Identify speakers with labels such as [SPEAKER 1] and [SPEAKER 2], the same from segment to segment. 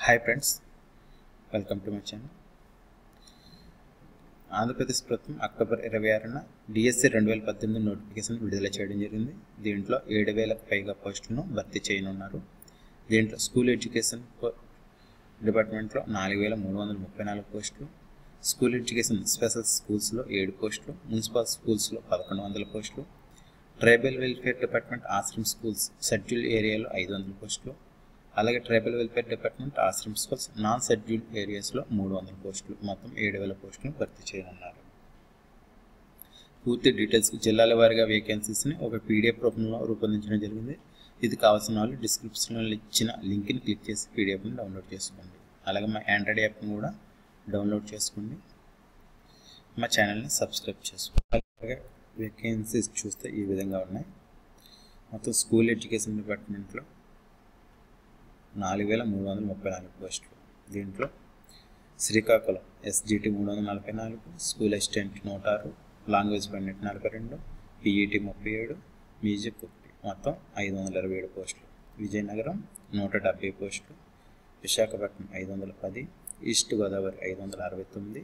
[SPEAKER 1] hi friends welcome to my channel Andhra Pradesh ప్రభుత్వం October ఇరవై ఆరున డిఎస్సి రెండు వేల పద్దెనిమిది నోటిఫికేషన్ విడుదల చేయడం జరిగింది దీంట్లో ఏడు వేలకు పైగా పోస్టులను భర్తీ చేయనున్నారు దీంట్లో స్కూల్ ఎడ్యుకేషన్ పో- డిపార్ట్మెంట్లో నాలుగు వేల మూడు వందల ముప్పై నాలుగు పోస్టులు స్కూల్ ఎడ్యుకేషన్ స్పెషల్ స్కూల్స్లో ఏడు పోస్టులు మున్సిపల్ స్కూల్స్లో పదకొండు వందల పోస్టులు tribal welfare department ashram schools schedule ఏరియాలో ఐదు వందల పోస్టులు అలాగే tribal welfare department ashram schools non schedule ఏరియాస్లో మూడు వందల పోస్టులు మొత్తం ఏడు వేల పోస్టులు భర్తీ చేయనున్నారు పూర్తి డీటెయిల్స్ జిల్లాల వారీగా వేకెన్సీస్ని ఒక పీడిఎఫ్ రూపంలో రూపొందించడం జరిగింది ఇది కావాల్సిన వాళ్ళు డిస్క్రిప్షన్లో ఇచ్చిన లింక్ని క్లిక్ చేసి పీడిఎఫ్ని డౌన్లోడ్ చేసుకోండి అలాగే మా ఆండ్రాయిడ్ యాప్ని కూడా డౌన్లోడ్ చేసుకోండి మా ఛానల్ని సబ్స్క్రైబ్ చేసుకోండి అలాగే వేకెన్సీస్ చూస్తే ఈ విధంగా ఉన్నాయి మొత్తం స్కూల్ ఎడ్యుకేషన్ డిపార్ట్మెంట్లో నాలుగు వేల మూడు వందల ముప్పై నాలుగు పోస్టులు దీంట్లో శ్రీకాకుళం ఎస్జిటి మూడు వందల నలభై నాలుగు స్కూల్ అసిస్టెంట్ నూట ఆరు లాంగ్వేజ్ పండిట్ నలభై రెండు పిఈటి ముప్పై ఏడు మ్యూజిక్ ఒకటి మొత్తం ఐదు వందల ఇరవై ఏడు పోస్టులు విజయనగరం నూట డెబ్బై పోస్టులు విశాఖపట్నం ఐదు వందల పది ఈస్ట్ గోదావరి ఐదు వందల అరవై తొమ్మిది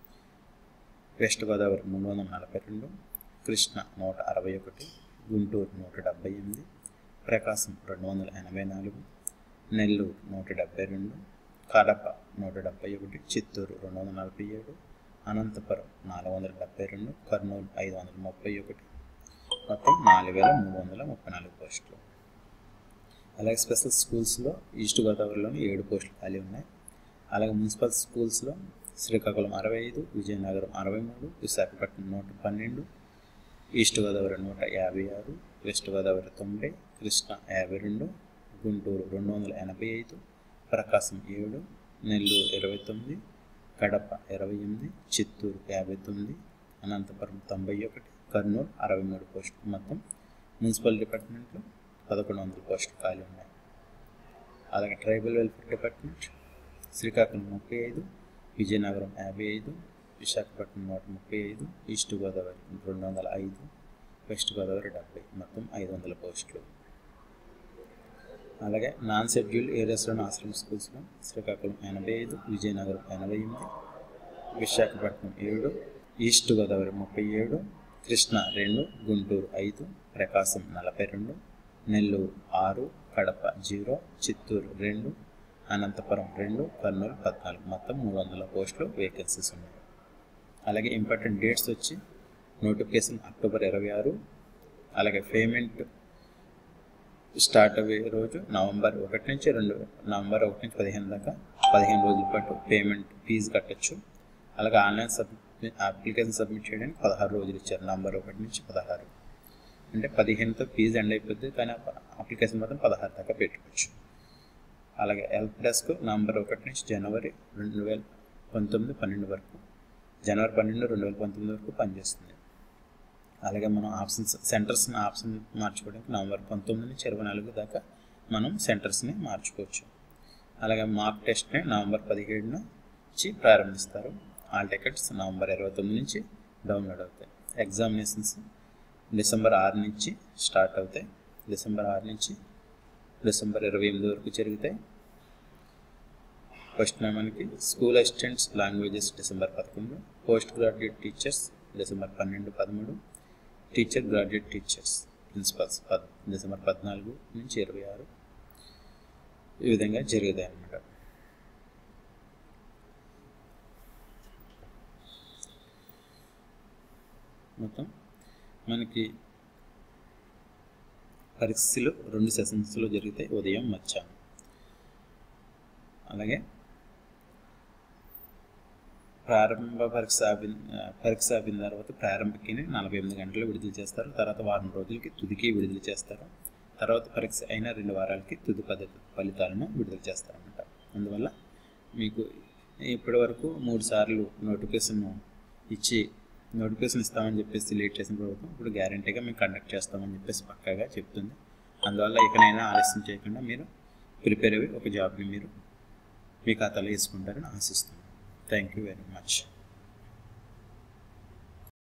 [SPEAKER 1] వెస్ట్ గోదావరి మూడు వందల నలభై రెండు కృష్ణ నూట అరవై ఒకటి గుంటూరు నూట డెబ్బై ఎనిమిది ప్రకాశం రెండు వందల ఎనభై నాలుగు నెల్లూరు నూట డెబ్బై రెండు కడప నూట డెబ్బై ఒకటి చిత్తూరు రెండు వందల నలభై ఏడు అనంతపురం నాలుగు వందల డెబ్బై రెండు కర్నూలు ఐదు వందల ముప్పై ఒకటి మొత్తం నాలుగు వేల మూడు వందల ముప్పై నాలుగు పోస్టులు అలాగే స్పెషల్ స్కూల్స్లో ఈస్ట్ గోదావరిలోని ఏడు పోస్టులు ఖాళీ ఉన్నాయి అలాగే మున్సిపల్ స్కూల్స్లో శ్రీకాకుళం అరవై ఐదు విజయనగరం అరవై మూడు విశాఖపట్నం నూట పన్నెండు ఈస్ట్ గోదావరి నూట యాభై ఆరు వెస్ట్ గోదావరి తొంభై కృష్ణ యాభై రెండు గుంటూరు రెండు వందల ఎనభై ఐదు ప్రకాశం ఏడు నెల్లూరు ఇరవై తొమ్మిది కడప ఇరవై ఎనిమిది చిత్తూరు యాభై తొమ్మిది అనంతపురం తొంభై ఒకటి కర్నూలు అరవై మూడు పోస్టులు మొత్తం మున్సిపల్ డిపార్ట్మెంట్లో పదకొండు వందల పోస్టులు ఖాళీ ఉన్నాయి అలాగే ట్రైబల్ వెల్ఫేర్ డిపార్ట్మెంట్ శ్రీకాకుళం ముప్పై ఐదు విజయనగరం యాభై ఐదు విశాఖపట్నం నూట ముప్పై ఐదు ఈస్ట్ గోదావరి రెండు వందల ఐదు వెస్ట్ గోదావరి డెబ్బై మొత్తం ఐదు వందల పోస్టులు అలాగే నాన్ షెడ్యూల్ ఏరియాస్లోని ఆశ్రమ స్కూల్స్లో శ్రీకాకుళం ఎనభై ఐదు విజయనగరం ఎనభై ఎనిమిది విశాఖపట్నం ఏడు ఈస్ట్ గోదావరి ముప్పై ఏడు కృష్ణ రెండు గుంటూరు ఐదు ప్రకాశం నలభై రెండు నెల్లూరు ఆరు కడప జీరో చిత్తూరు రెండు అనంతపురం రెండు కర్నూలు పద్నాలుగు మొత్తం మూడు వందల పోస్టులు వేకెన్సీస్ ఉన్నాయి అలాగే ఇంపార్టెంట్ డేట్స్ వచ్చి నోటిఫికేషన్ అక్టోబర్ ఇరవై ఆరు అలాగే పేమెంట్ స్టార్ట్ అయ్యే రోజు నవంబర్ ఒకటి నుంచి రెండు నవంబర్ ఒకటి నుంచి పదిహేను దాకా పదిహేను రోజుల పాటు పేమెంట్ ఫీజు కట్టచ్చు అలాగే ఆన్లైన్ సబ్మిట్ అప్లికేషన్ సబ్మిట్ చేయడానికి పదహారు రోజులు ఇచ్చారు నవంబర్ ఒకటి నుంచి పదహారు అంటే పదిహేనుతో ఫీజు ఎండ్ అయిపోద్ది కానీ అప్లికేషన్ మాత్రం పదహారు దాకా పెట్టుకోవచ్చు అలాగే హెల్ప్ డెస్క్ నవంబర్ ఒకటి నుంచి జనవరి రెండు వేల పంతొమ్మిది పన్నెండు వరకు జనవరి పన్నెండు రెండు వేల పంతొమ్మిది వరకు పనిచేస్తుంది అలాగే మనం ఆప్షన్స్ సెంటర్స్ని ఆప్షన్ మార్చుకోవడానికి నవంబర్ పంతొమ్మిది నుంచి ఇరవై నాలుగు దాకా మనం సెంటర్స్ని మార్చుకోవచ్చు అలాగే మార్క్ టెస్ట్ని నవంబర్ పదిహేడున నుంచి ప్రారంభిస్తారు ఆల్ టికెట్స్ నవంబర్ ఇరవై తొమ్మిది నుంచి డౌన్లోడ్ అవుతాయి ఎగ్జామినేషన్స్ డిసెంబర్ ఆరు నుంచి స్టార్ట్ అవుతాయి డిసెంబర్ ఆరు నుంచి డిసెంబర్ ఇరవై ఎనిమిది వరకు జరుగుతాయి ఫస్ట్ మనకి స్కూల్ అసిస్టెంట్స్ లాంగ్వేజెస్ డిసెంబర్ పదకొండు పోస్ట్ గ్రాడ్యుయేట్ టీచర్స్ డిసెంబర్ పన్నెండు పదమూడు టీచర్ గ్రాడ్యుయేట్ టీచర్స్ ప్రిన్సిపల్స్ పద్ డిసెంబర్ పద్నాలుగు నుంచి ఇరవై ఆరు ఈ విధంగా జరుగుతాయి అన్నమాట మొత్తం మనకి పరీక్షలు రెండు సెషన్స్లో జరుగుతాయి ఉదయం మధ్యాహ్నం అలాగే ప్రారంభ పరీక్ష ఆపిన పరీక్ష ఆపిన తర్వాత ప్రారంభకి నలభై ఎనిమిది గంటలు విడుదల చేస్తారు తర్వాత వారం రోజులకి తుదికి విడుదల చేస్తారు తర్వాత పరీక్ష అయిన రెండు వారాలకి తుది పద్ధతి ఫలితాలను విడుదల చేస్తారన్నమాట అందువల్ల మీకు ఇప్పటి వరకు మూడు సార్లు నోటిఫికేషన్ ఇచ్చి నోటిఫికేషన్ ఇస్తామని చెప్పేసి లేట్ చేసిన ప్రభుత్వం ఇప్పుడు గ్యారంటీగా మేము కండక్ట్ చేస్తామని చెప్పేసి పక్కాగా చెప్తుంది అందువల్ల ఇకనైనా ఆలస్యం చేయకుండా మీరు ప్రిపేర్ అయ్యి ఒక జాబ్ని మీరు మీ ఖాతాలో వేసుకుంటారని ఆశిస్తున్నాను థ్యాంక్ యూ వెరీ మచ్